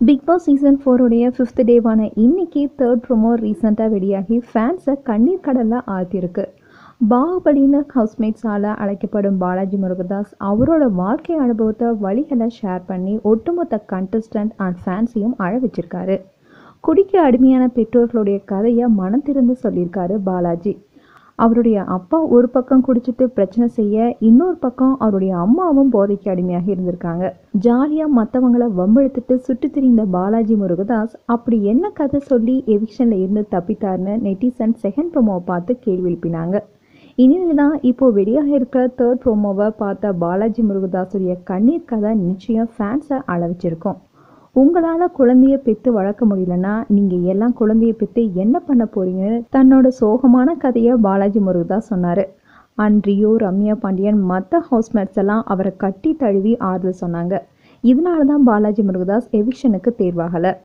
big Boss season ஃபோருடைய fifth டேவான இன்னைக்கு தேர்ட் ப்ரோமோ ரீசெண்டாக வெளியாகி ஃபேன்ஸை கண்ணீர் கடலில் ஆழ்த்தியிருக்கு பாகுபலின்னு ஹவுஸ்மேட்ஸால் அழைக்கப்படும் பாலாஜி முருகதாஸ் அவரோட வாழ்க்கை அனுபவத்தை வழிகளை ஷேர் பண்ணி ஒட்டுமொத்த கண்டஸ்டன்ட் அண்ட் ஃபேன்ஸையும் அழ வச்சிருக்காரு குடிக்க அடிமையான பெற்றோர்களுடைய கதையை மனம் திறந்து சொல்லியிருக்காரு பாலாஜி அவருடைய அப்பா ஒரு பக்கம் குடிச்சிட்டு பிரச்சனை செய்ய இன்னொரு பக்கம் அவருடைய அம்மாவும் போதைக்கு அடிமையாக இருந்திருக்காங்க ஜாலியாக மற்றவங்கள வம்பெடுத்துட்டு சுற்றி திரிந்த பாலாஜி முருகதாஸ் அப்படி என்ன கதை சொல்லி எவிக்ஷனில் இருந்து தப்பித்தார்னு நெட்டிசன் செகண்ட் ப்ரோமோவை பார்த்து கேள்வி எழுப்பினாங்க இனிமேல் தான் இப்போ வெளியாக இருக்கிற தேர்ட் ப்ரோமோவை பார்த்த பாலாஜி முருகதாஸுடைய கண்ணீர் கதை நிச்சயம் ஃபேன்ஸை அள வச்சிருக்கோம் உங்களால் குழந்தைய பெற்று வளர்க்க முடியலன்னா நீங்கள் எல்லாம் குழந்தைய பெற்று என்ன பண்ண போறீங்கன்னு தன்னோட சோகமான கதையை பாலாஜி முருகதாஸ் சொன்னார் அண்ட் ரியோ ரம்யா பாண்டியன் மற்ற ஹவுஸ்மேட்ஸ் எல்லாம் அவரை கட்டி தழுவி ஆறுதல் சொன்னாங்க இதனால தான் பாலாஜி முருகதாஸ் எவிக்ஷனுக்கு தேர்வாகலை